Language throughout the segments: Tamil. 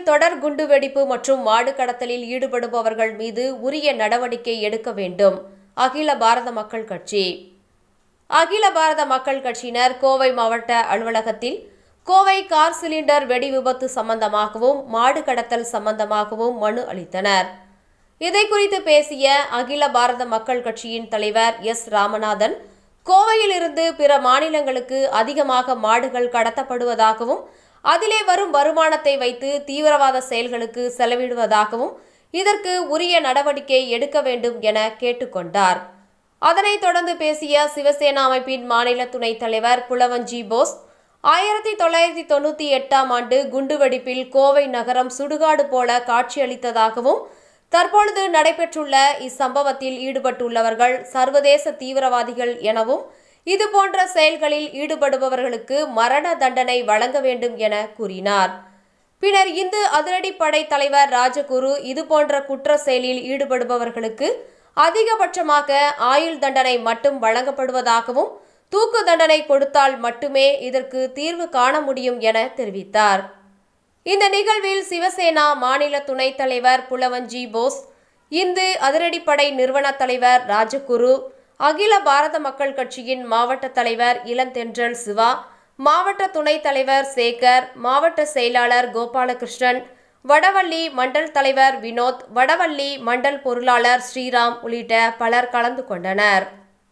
தொடர் குண்டுவெடிப்பு மற்றும் மாடு கடத்தலில் ஈடுபடுபவர்கள் மீது உரிய நடவடிக்கை எடுக்க வேண்டும் அகில பாரத மக்கள் கட்சி அகில பாரத மக்கள் கட்சியினர் கோவை மாவட்ட அலுவலகத்தில் கோவை கார் சிலிண்டர் வெடி விபத்து சம்பந்தமாகவும் மாடு கடத்தல் சம்பந்தமாகவும் மனு அளித்தனர் இதை குறித்து பேசிய அகில பாரத மக்கள் கட்சியின் தலைவர் எஸ் ராமநாதன் கோவையிலிருந்து பிற மாநிலங்களுக்கு அதிகமாக மாடுகள் கடத்தப்படுவதாகவும் அதிலே வரும் வருமானத்தை வைத்து தீவிரவாத செயல்களுக்கு செலவிடுவதாகவும் இதற்கு உரிய நடவடிக்கை எடுக்க வேண்டும் என கேட்டுக்கொண்டார் அதனைத் தொடர்ந்து பேசிய சிவசேனா அமைப்பின் மாநில துணைத் தலைவர் புலவஞ்சி போஸ் ஆயிரத்தி தொள்ளாயிரத்தி தொண்ணூற்றி எட்டாம் ஆண்டு குண்டுவெடிப்பில் கோவை நகரம் சுடுகாடு போல காட்சியளித்ததாகவும் தற்பொழுது நடைபெற்றுள்ள இச்சம்பவத்தில் ஈடுபட்டுள்ளவர்கள் சர்வதேச தீவிரவாதிகள் எனவும் இதுபோன்ற செயல்களில் ஈடுபடுபவர்களுக்கு மரண தண்டனை வழங்க வேண்டும் என கூறினார் பின்னர் இந்து அதிரடிப்படை தலைவர் ராஜகுரு இதுபோன்ற குற்ற செயலில் ஈடுபடுபவர்களுக்கு அதிகபட்சமாக ஆயுள் தண்டனை மட்டும் வழங்கப்படுவதாகவும் தூக்கு தண்டனை கொடுத்தால் மட்டுமே இதற்கு தீர்வு காண முடியும் என தெரிவித்தார் இந்த நிகழ்வில் சிவசேனா மாநில துணைத் தலைவர் புலவஞ்சி போஸ் இந்து அதிரடிப்படை நிறுவன தலைவர் ராஜகுரு அகில பாரத மக்கள் கட்சியின் மாவட்ட தலைவர் இளந்தென்றல் சிவா மாவட்ட துணைத் தலைவர் சேகர் மாவட்ட செயலாளர் கோபாலகிருஷ்ணன் வடவள்ளி மண்டல் தலைவர் வினோத் வடவள்ளி மண்டல் பொருளாளர் ஸ்ரீராம் உள்ளிட்ட பலர் கலந்து கொண்டனர்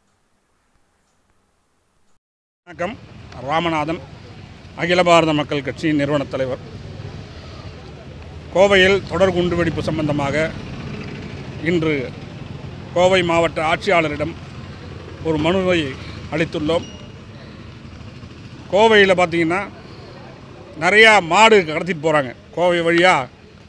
வணக்கம் ராமநாதன் அகில பாரத மக்கள் கட்சியின் நிறுவனத் தலைவர் கோவையில் தொடர் குண்டுவெடிப்பு சம்பந்தமாக இன்று கோவை மாவட்ட ஆட்சியாளரிடம் ஒரு மனுவை அளித்துள்ளோம் கோவையில் பார்த்தீங்கன்னா நிறையா மாடு கடத்திட்டு போகிறாங்க கோவை வழியாக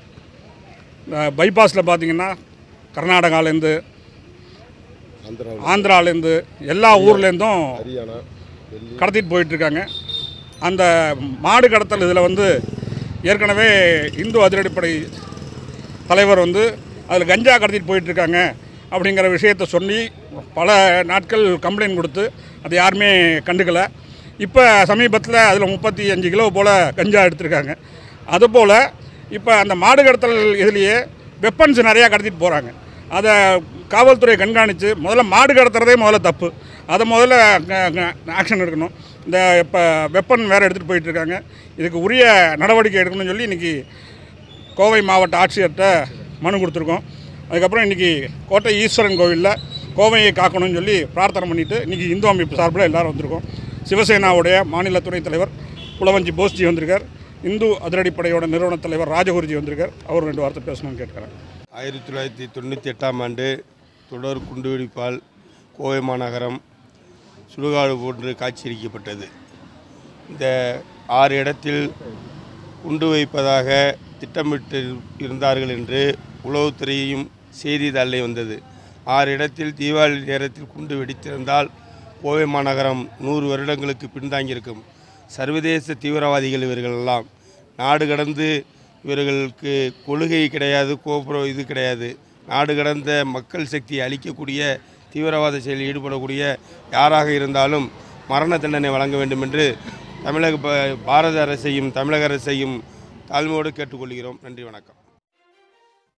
பைபாஸில் பார்த்தீங்கன்னா கர்நாடகாலேருந்து ஆந்திரா ஆந்திராலேருந்து எல்லா ஊர்லேருந்தும் ஹரியானா டெல்லி கடத்திட்டு போயிட்டுருக்காங்க அந்த மாடு கடத்தல் இதில் வந்து ஏற்கனவே இந்து அதிரடிப்படை தலைவர் வந்து அதில் கஞ்சா கடத்திட்டு போயிட்டுருக்காங்க அப்படிங்கிற விஷயத்த சொல்லி பல நாட்கள் கம்ப்ளைண்ட் கொடுத்து அது யாருமே கண்டுக்கலை இப்போ சமீபத்தில் அதில் முப்பத்தி அஞ்சு கிலோ போல் கஞ்சா எடுத்திருக்காங்க அதுபோல் இப்போ அந்த மாடு கடத்தல் இதுலேயே வெப்பன்ஸ் நிறையா கடத்திட்டு போகிறாங்க அதை காவல்துறை கண்காணித்து முதல்ல மாடு கடத்துறதே முதல்ல தப்பு அதை முதல்ல ஆக்ஷன் எடுக்கணும் இந்த இப்போ வெப்பன் வேறு எடுத்துகிட்டு போயிட்டுருக்காங்க இதுக்கு உரிய நடவடிக்கை எடுக்கணும்னு சொல்லி இன்றைக்கி கோவை மாவட்ட ஆட்சியர்கிட்ட மனு கொடுத்துருக்கோம் அதுக்கப்புறம் இன்றைக்கி கோட்டை ஈஸ்வரன் கோவிலில் கோவையை காக்கணும்னு சொல்லி பிரார்த்தனை பண்ணிவிட்டு இன்றைக்கி இந்து அமைப்பு சார்பில் எல்லாரும் வந்திருக்கோம் சிவசேனாவுடைய மாநில துணைத் தலைவர் புலவஞ்சி போஸ்ஜி வந்திருக்கார் இந்து அதிரடிப்படையோட நிறுவன தலைவர் ராஜகுருஜி வந்திருக்கார் அவர் ரெண்டு வார்த்தை பேசணும்னு கேட்குறேன் ஆயிரத்தி தொள்ளாயிரத்தி தொண்ணூற்றி எட்டாம் ஆண்டு தொடர் குண்டுவெடிப்பால் கோவை மாநகரம் சுடுகாடு போன்று காட்சியளிக்கப்பட்டது இந்த ஆறு இடத்தில் குண்டு வைப்பதாக திட்டமிட்டு இருந்தார்கள் என்று உளவுத்துறையும் செய்தித்தாளில் வந்தது ஆறு இடத்தில் தீபாவளி நேரத்தில் குண்டு வெடித்திருந்தால் கோவை மாநகரம் நூறு வருடங்களுக்கு பின்தாங்கியிருக்கும் சர்வதேச தீவிரவாதிகள் இவர்கள் எல்லாம் நாடு கடந்து இவர்களுக்கு கொள்கை கிடையாது கோபுரம் இது கிடையாது நாடு கடந்த மக்கள் சக்தியை அழிக்கக்கூடிய தீவிரவாத செயலில் ஈடுபடக்கூடிய யாராக இருந்தாலும் மரண தண்டனை வழங்க வேண்டும் என்று தமிழக ப- பாரத அரசையும் தமிழக அரசையும் தாழ்மையோடு கேட்டுக்கொள்கிறோம் நன்றி வணக்கம்